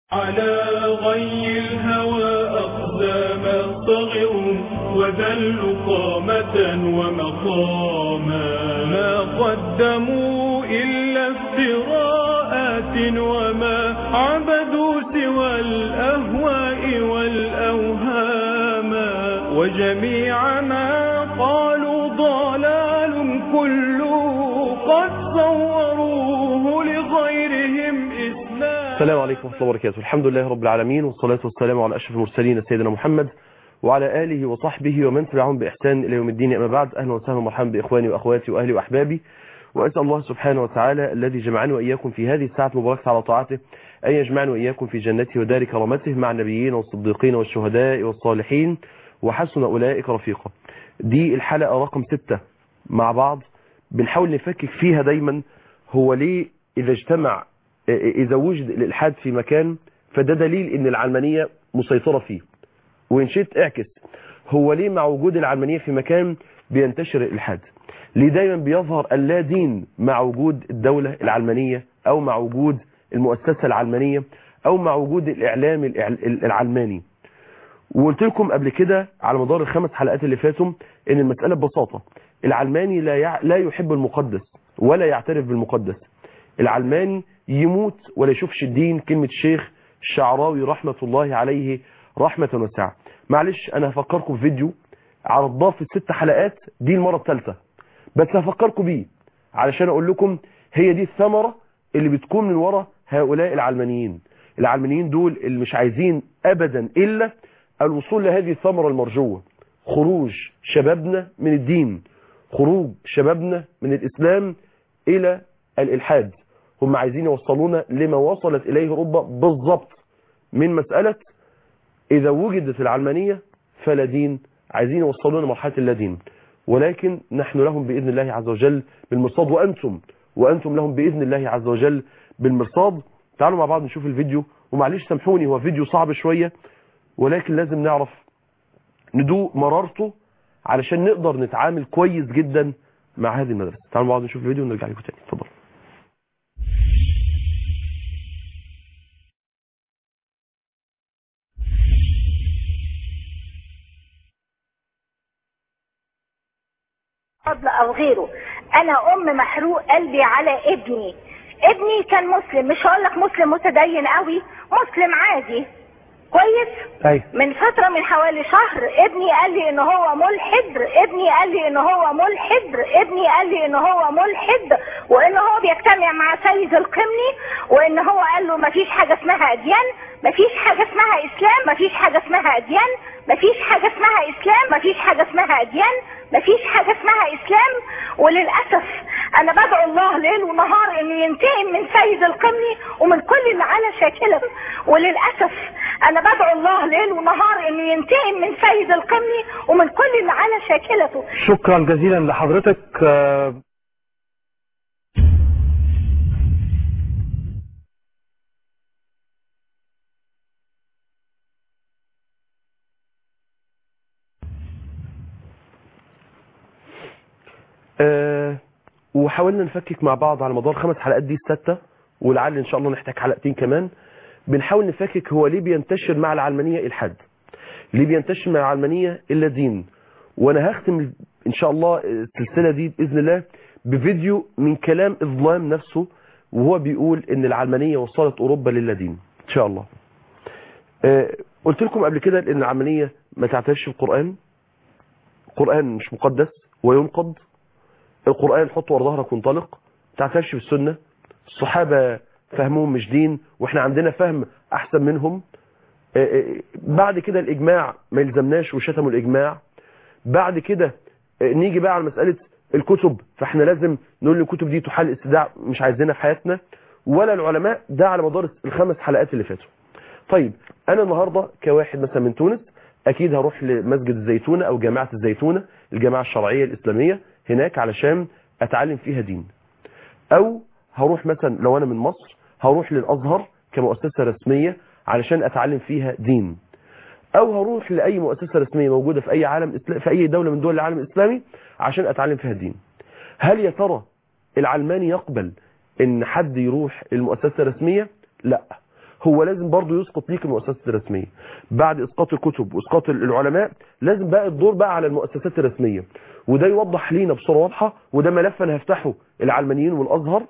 على غي الهوى أقدام الصغر وذل قامة ومقاما ما قدموا إلا افتراءات وما عبدوا سوى الأهواء والأوهام وجميع ما قالوا ضلال كله قد صوروه لغيرهم إسلام السلام عليكم ورحمة الله وبركاته الحمد لله رب العالمين والصلاة والسلام على أشرف المرسلين سيدنا محمد وعلى آله وصحبه ومن تبعهم بإحسان إلى يوم الدين أما بعد أهلا وسهلا ومرحبا بإخواني وأخواتي وأهلي وأحبابي وأسأل الله سبحانه وتعالى الذي جمعني وإياكم في هذه الساعة المباركة على طاعته أن يجمعني وإياكم في جنته ودار كرامته مع النبيين والصديقين والشهداء والصالحين وحسن أولئك رفيقا دي الحلقة رقم ستة مع بعض بنحاول نفكك فيها دايما هو ليه إذا اجتمع إذا وجد الإلحاد في مكان فده دليل إن العلمانية مسيطرة فيه وإن شئت اعكس هو ليه مع وجود العلمانية في مكان بينتشر الإلحاد ليه دايما بيظهر اللا دين مع وجود الدولة العلمانية أو مع وجود المؤسسة العلمانية أو مع وجود الإعلام العلماني وقلت لكم قبل كده على مدار الخمس حلقات اللي فاتوا ان المسألة ببساطة العلماني لا يع... لا يحب المقدس ولا يعترف بالمقدس العلماني يموت ولا يشوفش الدين كلمة الشيخ الشعراوي رحمة الله عليه رحمة وسعة معلش انا هفكركم في فيديو عرضناه في الست حلقات دي المرة الثالثة بس هفكركم بيه علشان اقول لكم هي دي الثمرة اللي بتكون من ورا هؤلاء العلمانيين العلمانيين دول اللي مش عايزين ابدا الا الوصول لهذه الثمرة المرجوة خروج شبابنا من الدين خروج شبابنا من الاسلام الى الالحاد هم عايزين يوصلونا لما وصلت إليه أوروبا بالضبط من مسألة إذا وجدت العلمانية فلا دين عايزين يوصلونا مرحلة اللا دين ولكن نحن لهم بإذن الله عز وجل بالمرصاد وأنتم وأنتم لهم بإذن الله عز وجل بالمرصاد تعالوا مع بعض نشوف الفيديو ومعلش سامحوني هو فيديو صعب شوية ولكن لازم نعرف ندوق مرارته علشان نقدر نتعامل كويس جدا مع هذه المدرسة تعالوا مع بعض نشوف الفيديو ونرجع لكم تاني اتفضل فضل او غيره انا ام محروق قلبي على ابني ابني كان مسلم مش هقول لك مسلم متدين قوي مسلم عادي كويس أي. من فترة من حوالي شهر ابني قال لي ان هو ملحد ابني قال لي ان هو ملحد ابني قال لي ان هو ملحد وان هو بيجتمع مع سيد القمني وان هو قال له مفيش حاجة اسمها اديان مفيش حاجة اسمها اسلام مفيش حاجة اسمها اديان مفيش حاجة اسمها اسلام مفيش حاجة اسمها اديان مفيش حاجة اسمها اسلام وللأسف انا بدعو الله ليل ونهار انه ينتقم من سيد القمني ومن كل اللي على شاكله وللأسف انا بدعو الله ليل ونهار انه ينتقم من سيد القمني ومن كل اللي على شاكلته شكرا جزيلا لحضرتك آه، آه وحاولنا نفكك مع بعض على مدار خمس حلقات دي الستة ولعل ان شاء الله نحتاج حلقتين كمان بنحاول نفكك هو ليه بينتشر مع العلمانية الحاد ليه بينتشر مع العلمانية الا دين وانا هختم ان شاء الله السلسلة دي باذن الله بفيديو من كلام اظلام نفسه وهو بيقول ان العلمانية وصلت اوروبا للا دين ان شاء الله آه قلت لكم قبل كده ان العلمانية ما تعترفش بالقرآن القرآن مش مقدس وينقض القرآن حط ورا ظهرك وانطلق تعترفش بالسنة الصحابة فهمهم مش دين واحنا عندنا فهم احسن منهم آه، آه، بعد كده الاجماع ما يلزمناش وشتموا الاجماع بعد كده آه، نيجي بقى على مسألة الكتب فاحنا لازم نقول ان الكتب دي تحل استدعاء مش عايزينها في حياتنا ولا العلماء ده على مدار الخمس حلقات اللي فاتوا طيب انا النهاردة كواحد مثلا من تونس اكيد هروح لمسجد الزيتونة او جامعة الزيتونة الجامعة الشرعية الاسلامية هناك علشان اتعلم فيها دين او هروح مثلا لو انا من مصر هروح للازهر كمؤسسة رسمية علشان اتعلم فيها دين او هروح لاي مؤسسة رسمية موجودة في اي عالم إسلا- في اي دولة من دول العالم الاسلامي عشان اتعلم فيها دين هل يا ترى العلماني يقبل ان حد يروح المؤسسة الرسمية لا هو لازم برضه يسقط ليك المؤسسات الرسميه بعد اسقاط الكتب واسقاط العلماء لازم بقى الدور بقى على المؤسسات الرسميه وده يوضح لينا بصوره واضحه وده ملف انا هفتحه العلمانيين والازهر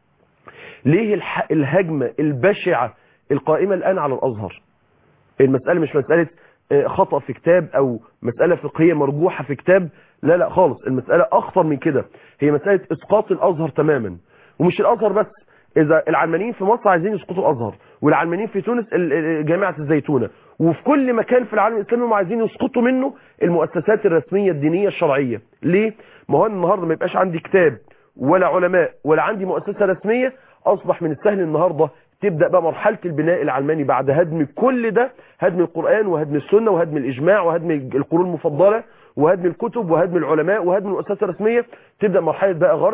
ليه الح... الهجمه البشعه القائمه الان على الازهر المساله مش مساله آه، خطا في كتاب او مساله فقهيه مرجوحه في كتاب لا لا خالص المساله اخطر من كده هي مساله اسقاط الازهر تماما ومش الازهر بس اذا العلمانيين في مصر عايزين يسقطوا الازهر والعلمانيين في تونس ال- ال- جامعه الزيتونه وفي كل مكان في العالم الاسلامي هم عايزين يسقطوا منه المؤسسات الرسميه الدينيه الشرعيه ليه ما هو أنا النهارده ما يبقاش عندي كتاب ولا علماء ولا عندي مؤسسه رسميه اصبح من السهل النهارده تبدا بقى مرحله البناء العلماني بعد هدم كل ده هدم القران وهدم السنه وهدم الاجماع وهدم القرون المفضله وهدم الكتب وهدم العلماء وهدم المؤسسات الرسميه تبدا مرحله بقى غرس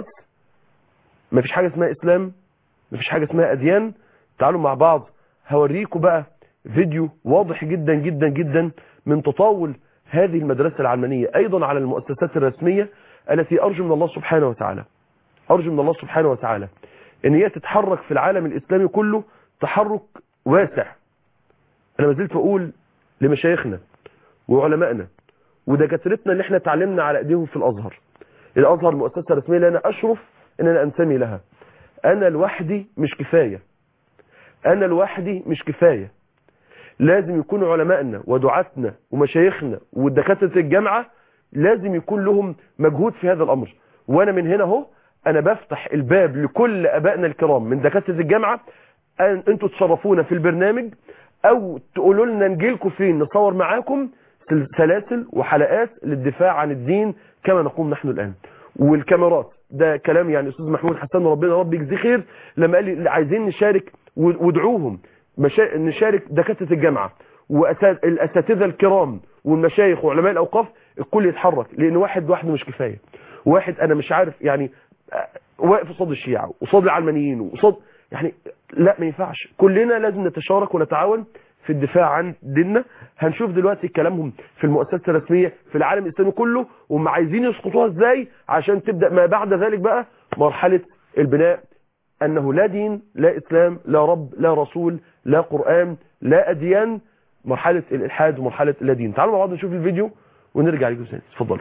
مفيش حاجه اسمها اسلام مفيش حاجه اسمها اديان تعالوا مع بعض هوريكم بقى فيديو واضح جدا جدا جدا من تطاول هذه المدرسه العلمانيه ايضا على المؤسسات الرسميه التي ارجو من الله سبحانه وتعالى ارجو من الله سبحانه وتعالى ان هي تتحرك في العالم الاسلامي كله تحرك واسع انا ما زلت اقول لمشايخنا وعلمائنا ودكاترتنا اللي احنا اتعلمنا على ايديهم في الازهر الازهر المؤسسه الرسميه اللي انا اشرف ان انا انتمي لها انا لوحدي مش كفايه انا لوحدي مش كفايه لازم يكون علمائنا ودعاتنا ومشايخنا ودكاتره الجامعه لازم يكون لهم مجهود في هذا الامر وانا من هنا اهو انا بفتح الباب لكل ابائنا الكرام من دكاتره الجامعه ان انتوا تشرفونا في البرنامج او تقولوا لنا نجيلكم فين نصور معاكم سل- سلاسل وحلقات للدفاع عن الدين كما نقوم نحن الان والكاميرات ده كلام يعني استاذ محمود حسن ربنا رب يجزيه خير لما قال لي عايزين نشارك و- وادعوهم مشا... نشارك دكاتره الجامعه والاساتذه الكرام والمشايخ وعلماء الاوقاف الكل يتحرك لان واحد لوحده مش كفايه واحد انا مش عارف يعني آه، واقف قصاد الشيعة وقصاد العلمانيين وقصاد يعني لا ما ينفعش كلنا لازم نتشارك ونتعاون في الدفاع عن ديننا هنشوف دلوقتي كلامهم في المؤسسات الرسمية في العالم الإسلامي كله وهم عايزين يسقطوها ازاي عشان تبدأ ما بعد ذلك بقى مرحلة البناء أنه لا دين لا إسلام لا رب لا رسول لا قرآن لا أديان مرحلة الإلحاد ومرحلة لا دين تعالوا مع بعض نشوف الفيديو ونرجع لكم تاني اتفضلوا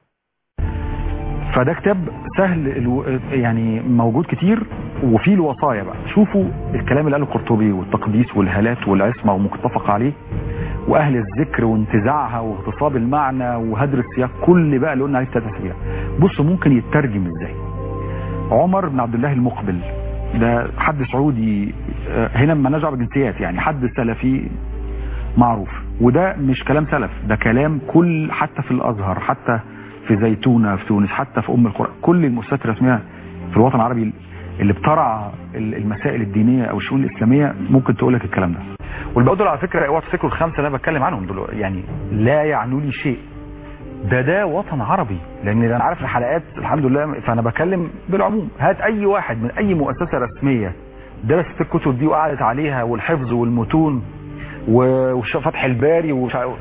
فده كتاب سهل الو... يعني موجود كتير وفيه الوصايا بقى شوفوا الكلام اللي قاله القرطبي والتقديس والهالات والعصمه ومتفق عليه واهل الذكر وانتزاعها واغتصاب المعنى وهدر السياق كل بقى اللي قلنا عليه في ثلاث اسابيع بصوا ممكن يترجم ازاي عمر بن عبد الله المقبل ده حد سعودي آه، هنا ما نرجع بالجنسيات يعني حد سلفي معروف وده مش كلام سلف ده كلام كل حتى في الازهر حتى في زيتونة في تونس حتى في ام القرى كل المؤسسات الرسميه في الوطن العربي اللي بترعى ال- المسائل الدينيه او الشؤون الاسلاميه ممكن تقول لك الكلام ده والباقي دول على فكره اوعى تفتكروا الخمسه اللي انا بتكلم عنهم دول يعني لا يعنوا لي شيء ده ده وطن عربي لان انا عارف الحلقات الحمد لله فانا بكلم بالعموم هات اي واحد من اي مؤسسه رسميه درست الكتب دي وقعدت عليها والحفظ والمتون و- وفتح الباري ومش عارف-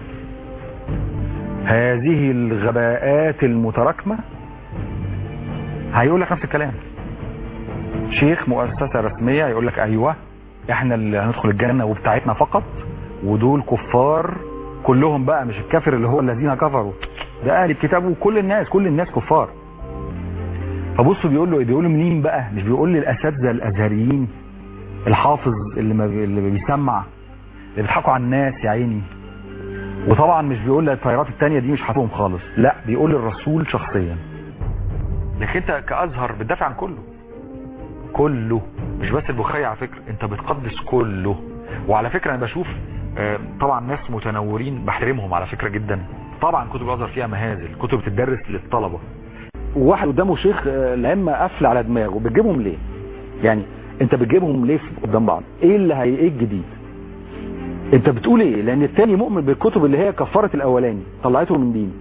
هذه الغباءات المتراكمه هيقول لك نفس الكلام شيخ مؤسسه رسميه يقول لك ايوه احنا اللي هندخل الجنه وبتاعتنا فقط ودول كفار كلهم بقى مش الكافر اللي هو الذين كفروا ده اهل الكتاب وكل الناس كل الناس كفار فبصوا بيقول له ايه بيقول له مين بقى مش بيقول للاساتذه الازهريين الحافظ اللي ما بي- اللي بيسمع اللي بيضحكوا على الناس يا عيني وطبعا مش بيقول للطيارات التانية دي مش حاسبهم خالص لا بيقول للرسول شخصيا لكن انت كازهر بتدافع عن كله كله مش بس البخاري على فكره انت بتقدس كله وعلى فكره انا بشوف آه، طبعا ناس متنورين بحترمهم على فكره جدا طبعا كتب الازهر فيها مهازل كتب بتدرس للطلبه وواحد قدامه شيخ آه، العمة قافل على دماغه بتجيبهم ليه يعني انت بتجيبهم ليه في- قدام بعض ايه اللي هي ايه الجديد انت بتقول ايه لان التاني مؤمن بالكتب اللي هي كفرت الاولاني طلعته من دين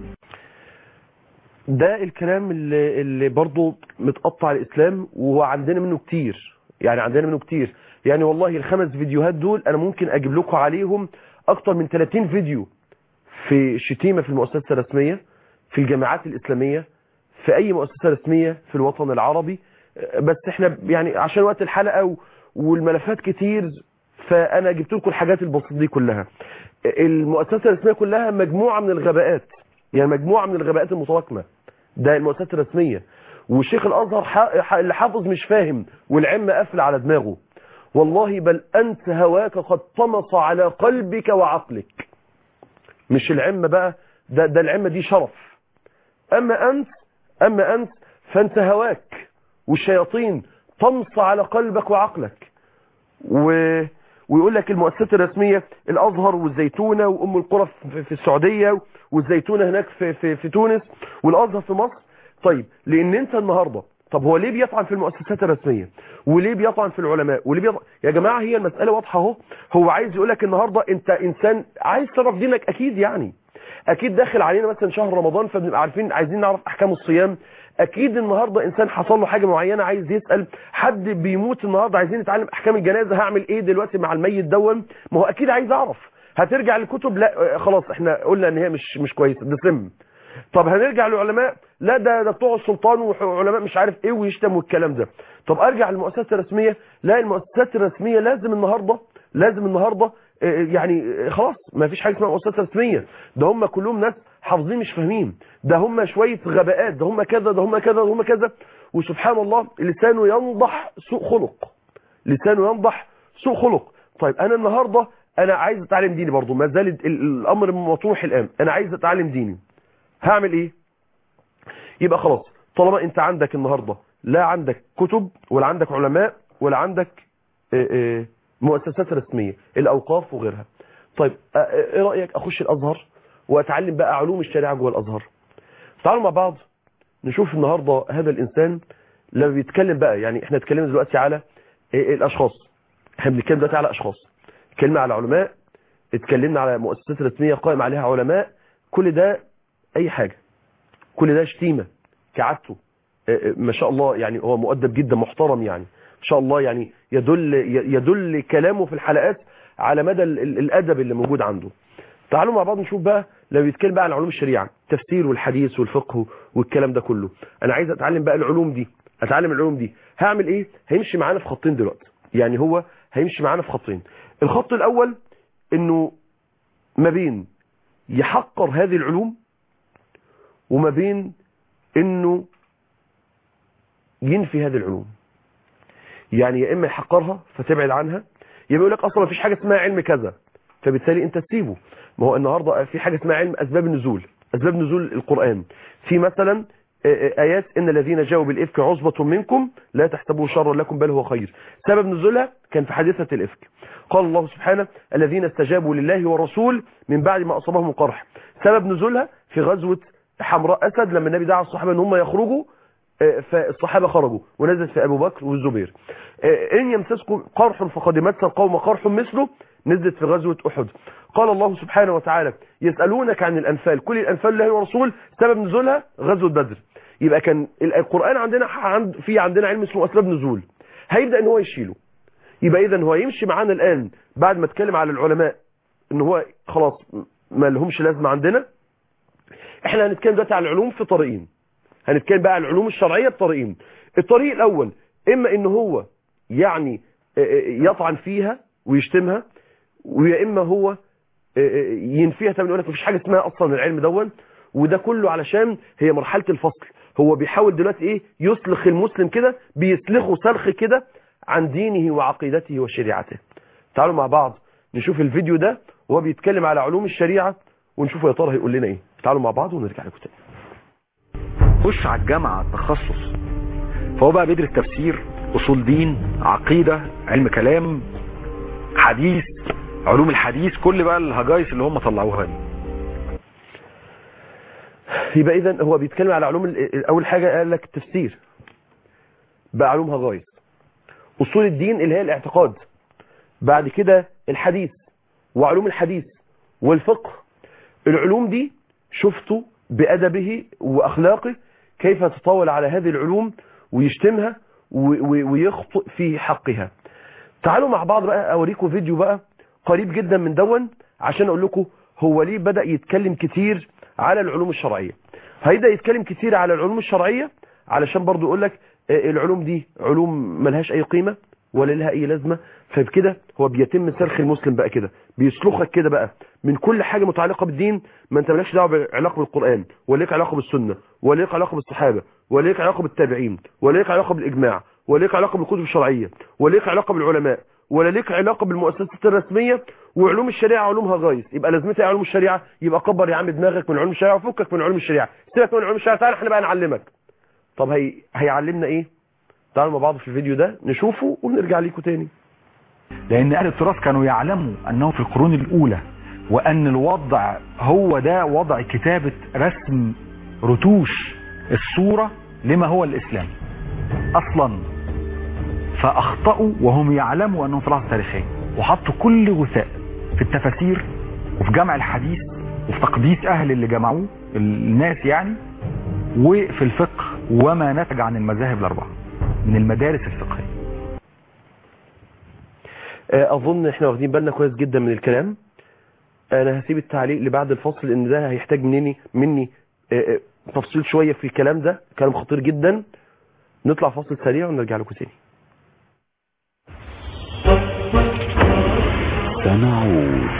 ده الكلام اللي, اللي برضه متقطع الاسلام وهو عندنا منه كتير يعني عندنا منه كتير يعني والله الخمس فيديوهات دول انا ممكن اجيب لكم عليهم اكتر من 30 فيديو في شتيمة في المؤسسة الرسمية في الجامعات الاسلامية في اي مؤسسة رسمية في الوطن العربي بس احنا يعني عشان وقت الحلقة و- والملفات كتير فانا جبت لكم الحاجات البسيطه دي كلها المؤسسه الرسميه كلها مجموعه من الغباءات يعني مجموعه من الغباءات المتراكمه ده المؤسسات الرسميه والشيخ الازهر ح- ح- اللي حافظ مش فاهم والعلم قافل على دماغه والله بل انت هواك قد طمس على قلبك وعقلك مش العمه بقى ده ده العمه دي شرف اما انت اما انت فانت هواك والشياطين طمس على قلبك وعقلك و... ويقول لك المؤسسات الرسمية الأزهر والزيتونة وأم القرى في- في السعودية والزيتونة هناك في, في, في تونس والأزهر في مصر طيب لأن أنت النهاردة طب هو ليه بيطعن في المؤسسات الرسمية وليه بيطعن في العلماء وليه بيطعن يا جماعة هي المسألة واضحة اهو هو عايز يقول لك النهاردة أنت إنسان عايز تعرف دينك أكيد يعني أكيد داخل علينا مثلا شهر رمضان فبنبقى عارفين عايزين نعرف أحكام الصيام اكيد النهارده انسان حصل له حاجه معينه عايز يسال حد بيموت النهارده عايزين نتعلم احكام الجنازه هعمل ايه دلوقتي مع الميت دون ما هو اكيد عايز اعرف هترجع للكتب لا آه، خلاص احنا قلنا ان هي مش مش كويسه ده سم طب هنرجع للعلماء لا ده ده بتوع السلطان وعلماء مش عارف ايه ويشتم والكلام ده طب ارجع للمؤسسات الرسميه لا المؤسسات الرسميه لازم النهارده لازم النهارده آه، يعني آه، خلاص ما فيش حاجه اسمها مؤسسات رسميه ده هم كلهم ناس حافظين مش فاهمين ده هم شويه غباءات ده هم كذا ده هم كذا ده هم كذا وسبحان الله لسانه ينضح سوء خلق لسانه ينضح سوء خلق طيب انا النهارده انا عايز اتعلم ديني برضو ما زال ال- ال- الامر مطروح الان انا عايز اتعلم ديني هعمل ايه يبقى خلاص طالما انت عندك النهارده لا عندك كتب ولا عندك علماء ولا عندك آه، آه، مؤسسات رسميه الاوقاف وغيرها طيب آه، آه، ايه رايك اخش الازهر واتعلم بقى علوم الشريعه جوه الازهر تعالوا مع بعض نشوف النهارده هذا الانسان لما بيتكلم بقى يعني احنا اتكلمنا دلوقتي على آه، الاشخاص احنا بنتكلم دلوقتي على اشخاص اتكلمنا على علماء اتكلمنا على مؤسسات رسميه قائم عليها علماء كل ده اي حاجه كل ده شتيمه كعادته آه، آه، ما شاء الله يعني هو مؤدب جدا محترم يعني ما شاء الله يعني يدل يدل كلامه في الحلقات على مدى ال- ال- الادب اللي موجود عنده تعالوا مع بعض نشوف بقى لو يتكلم بقى عن علوم الشريعه تفسير والحديث والفقه والكلام ده كله انا عايز اتعلم بقى العلوم دي اتعلم العلوم دي هعمل ايه هيمشي معانا في خطين دلوقتي يعني هو هيمشي معانا في خطين الخط الاول انه ما بين يحقر هذه العلوم وما بين انه ينفي هذه العلوم يعني يا اما يحقرها فتبعد عنها يا يقول لك اصلا ما فيش حاجه اسمها علم كذا فبالتالي انت تسيبه ما هو النهارده في حاجه اسمها علم اسباب النزول اسباب نزول القران في مثلا آه، آه، ايات ان الذين جاءوا بالافك عصبه منكم لا تحسبوه شرا لكم بل هو خير سبب نزولها كان في حادثه الافك قال الله سبحانه الذين استجابوا لله والرسول من بعد ما اصابهم القرح سبب نزولها في غزوه حمراء اسد لما النبي دعا الصحابه ان هم يخرجوا آه، فالصحابة خرجوا ونزلت في أبو بكر والزبير آه، إن يمسسكم قرح فقد مس القوم قرح مثله نزلت في غزوة أحد قال الله سبحانه وتعالى يسألونك عن الأنفال كل الأنفال الله والرسول سبب نزولها غزوة بدر يبقى كان ال- القرآن عندنا عند في عندنا علم اسمه أسباب نزول هيبدأ ان هو يشيله يبقى إذا هو يمشي معانا الآن بعد ما اتكلم على العلماء ان هو خلاص ما لهمش لازمة عندنا احنا هنتكلم دلوقتي على العلوم في طريقين هنتكلم بقى عن العلوم الشرعية بطريقين الطريق الأول إما إن هو يعني آه، آه، يطعن فيها ويشتمها ويا إما هو آه، آه، ينفيها تمام يقول لك مفيش حاجة اسمها أصلا العلم دون وده كله علشان هي مرحلة الفصل هو بيحاول دلوقتي إيه يسلخ المسلم كده بيسلخه سلخ كده عن دينه وعقيدته وشريعته تعالوا مع بعض نشوف الفيديو ده وهو بيتكلم على علوم الشريعة ونشوف يا ترى هيقول لنا إيه تعالوا مع بعض ونرجع لكم تاني خش على الجامعة تخصص فهو بقى بيدرس تفسير اصول دين عقيدة علم كلام حديث علوم الحديث كل بقى الهجايس اللي هم طلعوها دي يبقى اذا هو بيتكلم على علوم ال- اول حاجه قال لك التفسير بقى علوم هجايز اصول الدين اللي هي الاعتقاد بعد كده الحديث وعلوم الحديث والفقه العلوم دي شفتوا بأدبه وأخلاقه كيف يتطاول على هذه العلوم ويشتمها و- و- ويخطئ في حقها تعالوا مع بعض بقى أوريكم فيديو بقى قريب جدا من دون عشان أقول لكم هو ليه بدأ يتكلم كتير على العلوم الشرعية هيبدأ يتكلم كتير على العلوم الشرعية علشان برضو يقول لك آه، العلوم دي علوم ملهاش أي قيمة ولا لها اي لازمه فبكده هو بيتم سرخ المسلم بقى كده بيسلخك كده بقى من كل حاجه متعلقه بالدين ما انت مالكش دعوه بعلاقه بالقران ولا ليك علاقه بالسنه ولا ليك علاقه بالصحابه ولا ليك علاقه بالتابعين ولا ليك علاقه بالاجماع ولا ليك علاقه بالكتب الشرعيه ولا ليك علاقه بالعلماء ولا ليك علاقه بالمؤسسات الرسميه وعلوم الشريعه علومها غايز يبقى لازمتها علوم الشريعه يبقى كبر يا عم دماغك من علوم الشريعه وفكك من علوم الشريعه سيبك من علوم الشريعه تعالى احنا بقى نعلمك طب هي هيعلمنا ايه تعالوا مع بعض في الفيديو ده نشوفه ونرجع ليكم تاني لان اهل التراث كانوا يعلموا انه في القرون الاولى وان الوضع هو ده وضع كتابة رسم رتوش الصورة لما هو الاسلام اصلا فاخطأوا وهم يعلموا انهم في لحظة تاريخية وحطوا كل غثاء في التفاسير وفي جمع الحديث وفي تقديس اهل اللي جمعوه الناس يعني وفي الفقه وما نتج عن المذاهب الاربعة من المدارس الفقهية آه، اظن احنا واخدين بالنا كويس جدا من الكلام انا هسيب التعليق لبعد الفصل لان ده هيحتاج مني مني آه، آه، تفصيل شويه في الكلام ده كلام خطير جدا نطلع فاصل سريع ونرجع لكم تاني سنعود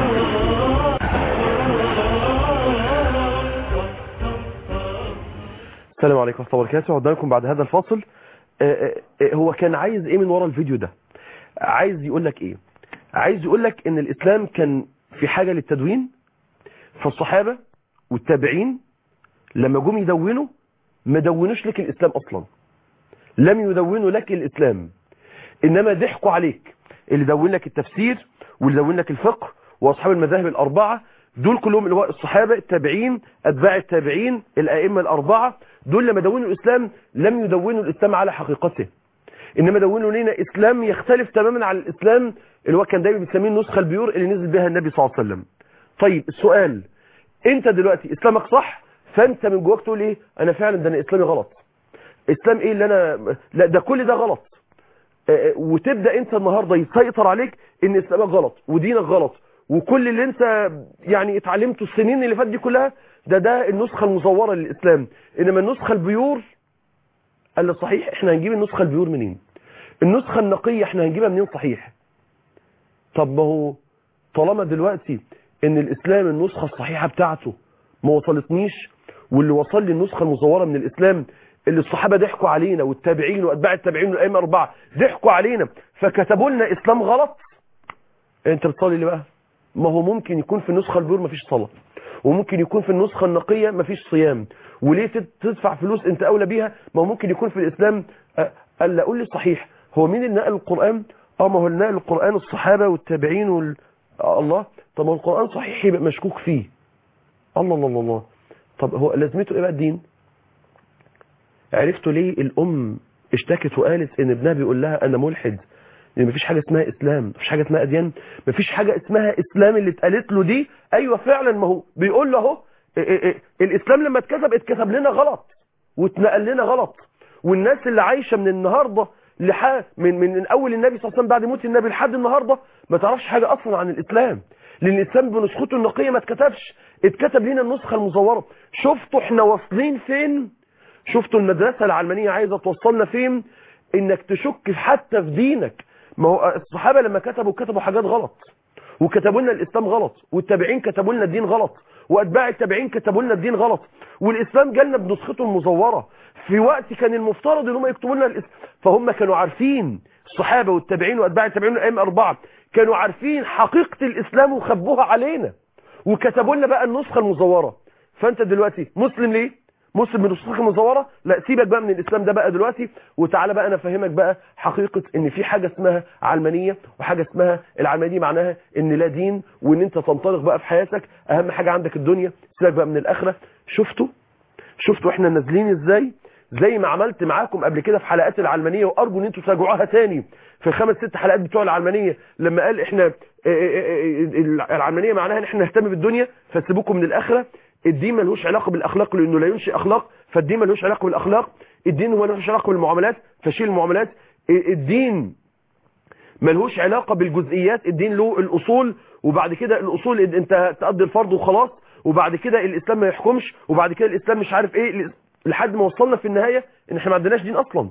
السلام عليكم ورحمه الله وبركاته عدنا لكم بعد هذا الفاصل آه، آه، آه، هو كان عايز ايه من ورا الفيديو ده عايز يقول لك ايه عايز يقول لك ان الاسلام كان في حاجه للتدوين فالصحابه والتابعين لما جم يدونوا ما دونوش لك الاسلام اصلا لم يدونوا لك الاسلام انما ضحكوا عليك اللي دون لك التفسير واللي دون لك الفقه واصحاب المذاهب الاربعه دول كلهم اللي هو الصحابه التابعين اتباع التابعين الائمه الاربعه دول لما دونوا الاسلام لم يدونوا الاسلام على حقيقته انما دونوا لنا اسلام يختلف تماما عن الاسلام اللي هو كان دايما بنسميه النسخه البيور اللي نزل بها النبي صلى الله عليه وسلم طيب السؤال انت دلوقتي اسلامك صح فانت من جواك تقول ايه انا فعلا ده انا اسلامي غلط اسلام ايه اللي انا لا ده كل ده غلط آه، وتبدا انت النهارده يسيطر عليك ان اسلامك غلط ودينك غلط وكل اللي انت يعني اتعلمته السنين اللي فاتت دي كلها ده ده النسخه المزوره للاسلام انما النسخه البيور قال لي صحيح احنا هنجيب النسخه البيور منين النسخه النقيه احنا هنجيبها منين صحيح طب ما هو طالما دلوقتي ان الاسلام النسخه الصحيحه بتاعته ما وصلتنيش واللي وصل لي النسخه المزوره من الاسلام اللي الصحابه ضحكوا علينا والتابعين واتباع التابعين والائمه الاربعه ضحكوا علينا فكتبوا لنا اسلام غلط انت بتصلي ليه بقى ما هو ممكن يكون في النسخه البيور مفيش صلاه وممكن يكون في النسخه النقيه مفيش صيام وليه تد- تدفع فلوس انت اولى بيها ما هو ممكن يكون في الاسلام أه، قال لا قول لي صحيح هو مين اللي نقل القران اه ما هو اللي نقل القران الصحابه والتابعين وال... آه الله طب ما هو القران صحيح يبقى مشكوك فيه الله الله الله الله طب هو لازمته ايه بقى الدين عرفتوا ليه الام اشتكت وقالت ان ابنها بيقول لها انا ملحد ان مفيش حاجه اسمها اسلام مفيش حاجه اسمها اديان مفيش حاجه اسمها اسلام اللي اتقالت له دي ايوه فعلا ما هو بيقول له اهو إيه إيه إيه الاسلام لما اتكتب اتكتب لنا غلط واتنقل لنا غلط والناس اللي عايشه من النهارده لح... من من من اول النبي صلى الله عليه وسلم بعد موت النبي لحد النهارده ما تعرفش حاجه اصلا عن الاسلام لان الاسلام بنسخته النقيه ما اتكتبش اتكتب لنا النسخه المزوره شفتوا احنا واصلين فين شفتوا المدرسه العلمانيه عايزه توصلنا فين انك تشك حتى في دينك ما هو الصحابه لما كتبوا كتبوا حاجات غلط وكتبوا لنا الاسلام غلط والتابعين كتبوا لنا الدين غلط واتباع التابعين كتبوا لنا الدين غلط والاسلام جالنا بنسخته المزوره في وقت كان المفترض ان هم يكتبوا لنا الاسلام فهم كانوا عارفين الصحابه والتابعين واتباع التابعين والائمه اربعه كانوا عارفين حقيقه الاسلام وخبوها علينا وكتبوا لنا بقى النسخه المزوره فانت دلوقتي مسلم ليه مسلم من النسخه المزوره لا سيبك بقى من الاسلام ده بقى دلوقتي وتعالى بقى انا افهمك بقى حقيقه ان في حاجه اسمها علمانيه وحاجه اسمها العلمانيه دي معناها ان لا دين وان انت تنطلق بقى في حياتك اهم حاجه عندك الدنيا سيبك بقى من الاخره شفتوا شفتوا احنا نازلين ازاي زي ما عملت معاكم قبل كده في حلقات العلمانيه وارجو ان انتوا تراجعوها تاني في الخمس ست حلقات بتوع العلمانيه لما قال احنا اه اه اه العلمانيه معناها ان احنا نهتم بالدنيا فسيبوكم من الاخره الدين ملوش علاقه بالاخلاق لانه لا ينشئ اخلاق فالدين ملوش علاقه بالاخلاق الدين هو ملوش علاقه بالمعاملات فشيل المعاملات الدين ملهوش علاقه بالجزئيات الدين له الاصول وبعد كده الاصول انت تقضي الفرض وخلاص وبعد كده الاسلام ما يحكمش وبعد كده الاسلام مش عارف ايه لحد ما وصلنا في النهايه ان احنا ما عندناش دين اصلا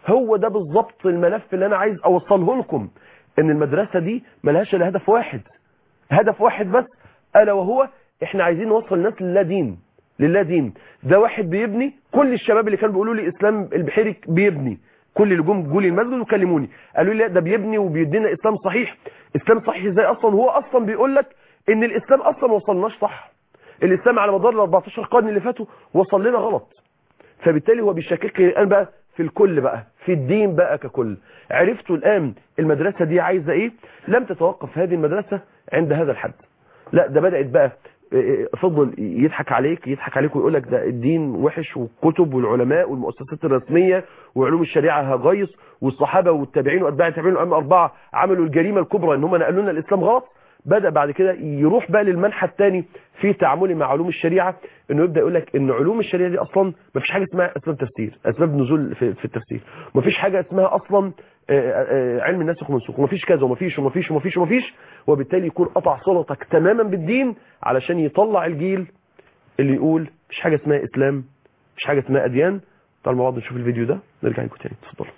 هو ده بالظبط الملف اللي انا عايز اوصله لكم ان المدرسة دي ملهاش الا هدف واحد هدف واحد بس الا وهو احنا عايزين نوصل الناس لله دين لله دين ده واحد بيبني كل الشباب اللي كانوا بيقولوا لي اسلام البحيري بيبني كل اللي جم جولي المسجد وكلموني قالوا لي لا ده بيبني وبيدينا اسلام صحيح اسلام صحيح ازاي اصلا هو اصلا بيقول لك ان الاسلام اصلا ما وصلناش صح الاسلام على مدار ال 14 قرن اللي فاتوا وصل لنا غلط فبالتالي هو بيشكك الان بقى في الكل بقى في الدين بقى ككل عرفتوا الان المدرسة دي عايزة ايه لم تتوقف هذه المدرسة عند هذا الحد لا ده بدأت بقى فضل يضحك عليك يضحك عليك ويقول لك ده الدين وحش والكتب والعلماء والمؤسسات الرسمية وعلوم الشريعة هجايص والصحابة والتابعين واتباع التابعين والأئمة أربعة عملوا الجريمة الكبرى ان هم نقلوا لنا الإسلام غلط بدأ بعد كده يروح بقى للمنحى الثاني في تعامله مع علوم الشريعة انه يبدأ يقول لك ان علوم الشريعة دي اصلا ما فيش حاجة اسمها اسباب تفسير اسباب نزول في, في التفسير ما فيش حاجة اسمها اصلا علم الناسخ والمنسوخ وما فيش كذا وما فيش وما فيش وما فيش وما فيش وبالتالي يكون قطع صلتك تماما بالدين علشان يطلع الجيل اللي يقول مفيش حاجة اسمها اسلام مفيش حاجة اسمها اديان تعالوا مع بعض نشوف الفيديو ده نرجع لكم تاني اتفضلوا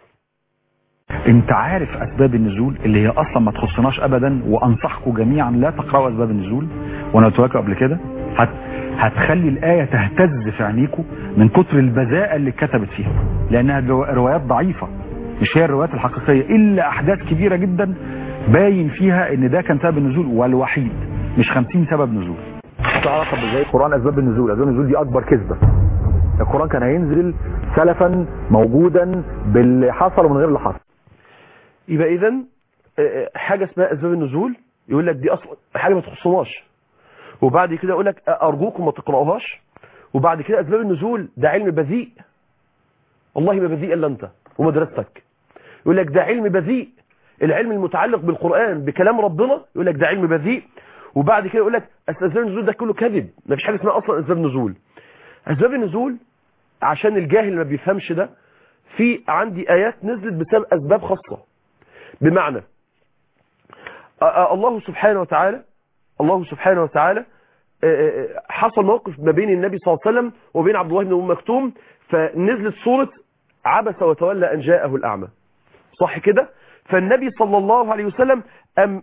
انت عارف اسباب النزول اللي هي اصلا ما تخصناش ابدا وانصحكم جميعا لا تقرأوا اسباب النزول وانا قلت لكم قبل كده هت هتخلي الآية تهتز في عينيكم من كتر البذاءة اللي اتكتبت فيها لأنها روايات ضعيفة مش هي الروايات الحقيقية إلا أحداث كبيرة جدا باين فيها إن ده كان سبب النزول والوحيد مش 50 سبب نزول تعرف ازاي القرآن أسباب النزول أسباب النزول دي أكبر كذبة القرآن كان هينزل سلفا موجودا باللي حصل ومن غير اللي حصل يبقى اذا حاجة اسمها اسباب النزول يقول لك دي اصلا حاجة ما تخصناش وبعد كده يقول لك ارجوكم ما تقرأوهاش وبعد كده اسباب النزول ده علم بذيء والله ما بذيء الا انت ومدرستك يقول لك ده علم بذيء العلم المتعلق بالقرآن بكلام ربنا يقول لك ده علم بذيء وبعد كده يقول لك اسباب النزول ده كله كذب ما فيش حاجه اسمها اصلا اسباب نزول اسباب النزول عشان الجاهل ما بيفهمش ده في عندي ايات نزلت بسبب اسباب خاصه بمعنى الله سبحانه وتعالى الله سبحانه وتعالى حصل موقف ما بين النبي صلى الله عليه وسلم وبين عبد الله بن ام مكتوم فنزلت سوره عبس وتولى ان جاءه الاعمى صح كده فالنبي صلى الله عليه وسلم ام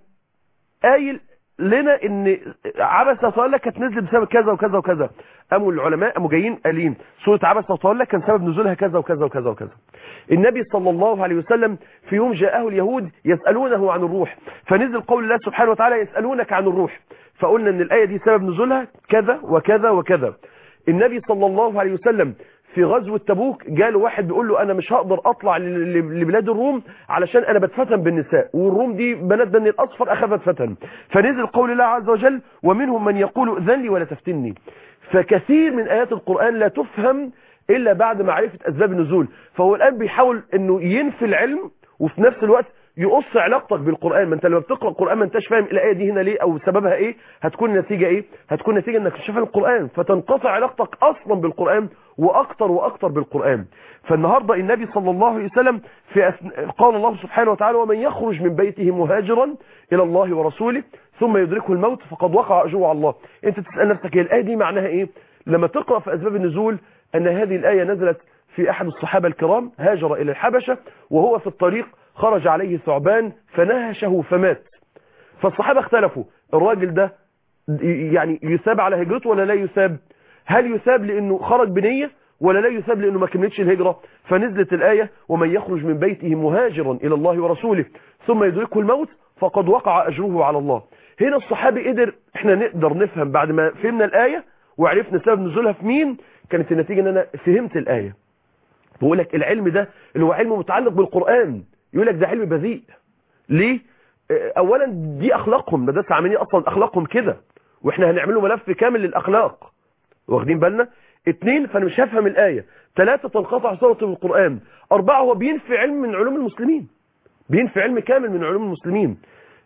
قايل لنا ان عبس وتولى كانت نزلت بسبب كذا وكذا وكذا قاموا العلماء قاموا جايين قالين سوره عبس وتولى كان سبب نزولها كذا وكذا وكذا وكذا النبي صلى الله عليه وسلم في يوم جاءه اليهود يسالونه عن الروح فنزل قول الله سبحانه وتعالى يسالونك عن الروح فقلنا ان الايه دي سبب نزولها كذا وكذا وكذا النبي صلى الله عليه وسلم في غزوة تبوك جاله واحد بيقول له انا مش هقدر اطلع لبلاد الروم علشان انا بتفتن بالنساء والروم دي بنات بني الاصفر اخذت فتن فنزل قول الله عز وجل ومنهم من يقول اذن لي ولا تفتني فكثير من ايات القرآن لا تفهم الا بعد معرفة اسباب النزول فهو الان بيحاول انه ينفي العلم وفي نفس الوقت يقص علاقتك بالقرآن ما انت لما بتقرأ القرآن ما انتش فاهم الآية دي هنا ليه او سببها ايه هتكون النتيجة ايه هتكون نتيجة انك تشوف القرآن فتنقطع علاقتك اصلا بالقرآن واكتر واكتر بالقرآن فالنهاردة النبي صلى الله عليه وسلم في أثن... قال الله سبحانه وتعالى ومن يخرج من بيته مهاجرا الى الله ورسوله ثم يدركه الموت فقد وقع اجره على الله انت تسأل نفسك الآية دي معناها ايه لما تقرأ في اسباب النزول ان هذه الآية نزلت في احد الصحابة الكرام هاجر الى الحبشة وهو في الطريق خرج عليه ثعبان فنهشه فمات فالصحابة اختلفوا الراجل ده يعني يثاب على هجرته ولا لا يثاب هل يثاب لانه خرج بنية ولا لا يثاب لانه ما كملتش الهجرة فنزلت الآية ومن يخرج من بيته مهاجرا الى الله ورسوله ثم يدركه الموت فقد وقع اجره على الله هنا الصحابي قدر احنا نقدر نفهم بعد ما فهمنا الآية وعرفنا سبب نزولها في مين كانت النتيجة ان انا فهمت الآية بقول لك العلم ده اللي هو علم متعلق بالقرآن يقول لك ده علم بذيء ليه اولا دي اخلاقهم مدرسه عاملين اصلا اخلاقهم كده واحنا هنعمله ملف كامل للاخلاق واخدين بالنا اثنين فانا مش هفهم الايه ثلاثه تنقطع صوره القران اربعه هو بينفي علم من علوم المسلمين بينفي علم كامل من علوم المسلمين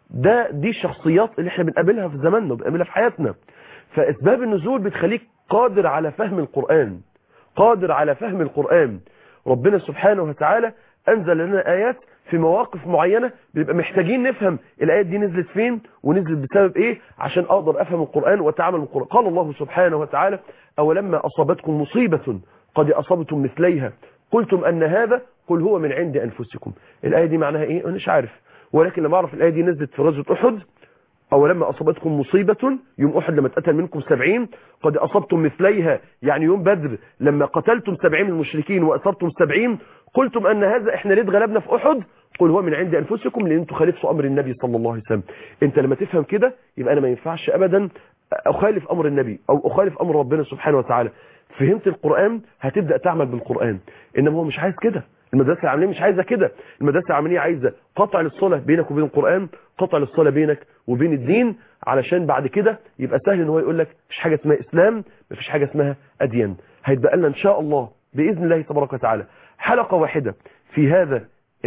ده دي الشخصيات اللي احنا بنقابلها في زماننا وبنقابلها في حياتنا فاسباب النزول بتخليك قادر على فهم القران قادر على فهم القران ربنا سبحانه وتعالى انزل لنا ايات في مواقف معينة بيبقى محتاجين نفهم الآيات دي نزلت فين ونزلت بسبب ايه عشان اقدر افهم القرآن واتعامل بالقرآن قال الله سبحانه وتعالى اولما اصابتكم مصيبة قد اصابتم مثليها قلتم أن هذا قل هو من عند أنفسكم الآية دي معناها إيه أنا مش عارف ولكن لما أعرف الآية دي نزلت في غزوة أحد أو لما أصابتكم مصيبة يوم أحد لما اتقتل منكم سبعين قد أصبتم مثليها يعني يوم بدر لما قتلتم سبعين من المشركين وأصبتم سبعين قلتم أن هذا إحنا ليه اتغلبنا في أحد قل هو من عند أنفسكم لأن انتوا خالفتوا أمر النبي صلى الله عليه وسلم أنت لما تفهم كده يبقى أنا ما ينفعش أبدا أخالف أمر النبي أو أخالف أمر ربنا سبحانه وتعالى فهمت القرآن هتبدأ تعمل بالقرآن إنما هو مش عايز كده المدرسة العملية مش عايزة كده المدرسة العملية عايزة قطع للصلاة بينك وبين القرآن قطع للصلاة بينك وبين الدين علشان بعد كده يبقى سهل ان هو يقول لك مفيش حاجة اسمها إسلام مفيش حاجة اسمها أديان هيتبقى لنا إن شاء الله بإذن الله تبارك وتعالى حلقة واحدة في هذا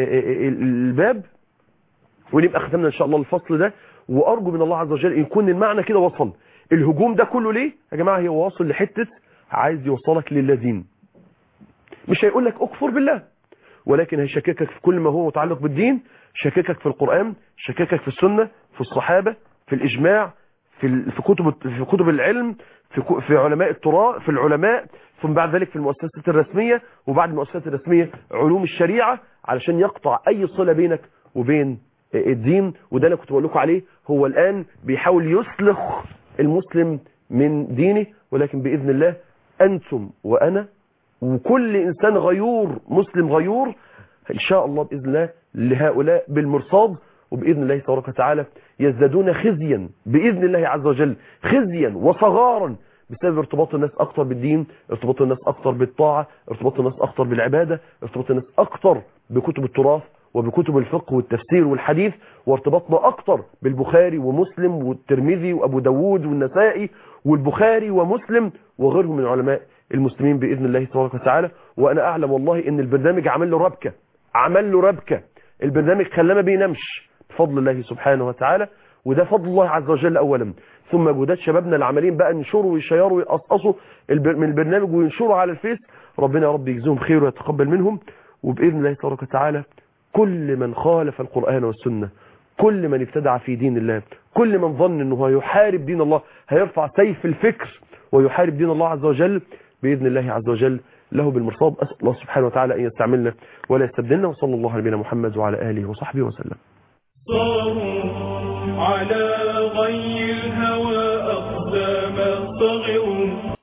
الباب ونبقى ختمنا إن شاء الله الفصل ده وأرجو من الله عز وجل إن يكون المعنى كده وصل الهجوم ده كله ليه يا جماعة هو واصل لحتة عايز يوصلك للذين مش هيقول لك اكفر بالله ولكن هيشككك في كل ما هو متعلق بالدين شككك في القرآن شككك في السنة في الصحابة في الإجماع في في كتب في كتب العلم في في علماء التراث في العلماء ثم بعد ذلك في المؤسسات الرسمية وبعد المؤسسات الرسمية علوم الشريعة علشان يقطع أي صلة بينك وبين الدين وده اللي كنت بقول لكم عليه هو الآن بيحاول يسلخ المسلم من دينه ولكن بإذن الله أنتم وأنا وكل إنسان غيور مسلم غيور إن شاء الله بإذن الله لهؤلاء بالمرصاد وبإذن الله تبارك وتعالى يزدادون خزيا بإذن الله عز وجل خزيا وصغارا بسبب ارتباط الناس أكتر بالدين ارتباط الناس أكتر بالطاعة ارتباط الناس أكتر بالعبادة ارتباط الناس أكتر بكتب التراث وبكتب الفقه والتفسير والحديث وارتباطنا أكتر بالبخاري ومسلم والترمذي وأبو داود والنسائي والبخاري ومسلم وغيرهم من علماء المسلمين بإذن الله تبارك وتعالى وأنا أعلم والله إن البرنامج عمل له ربكة عمل له ربكة البرنامج خلاه ما بينامش بفضل الله سبحانه وتعالى وده فضل الله عز وجل أولا ثم جهودات شبابنا العمالين بقى ينشروا ويشيروا ويقصقصوا من البرنامج وينشروا على الفيس ربنا يا رب يجزيهم خير ويتقبل منهم وبإذن الله تبارك وتعالى كل من خالف القرآن والسنة كل من ابتدع في دين الله كل من ظن انه هيحارب دين الله هيرفع سيف الفكر ويحارب دين الله عز وجل بإذن الله عز وجل له بالمرصاد أسأل الله سبحانه وتعالى أن يستعملنا ولا يستبدلنا وصلى الله على نبينا محمد وعلى آله وصحبه وسلم صاروا على غي الهوى أقدام صغروا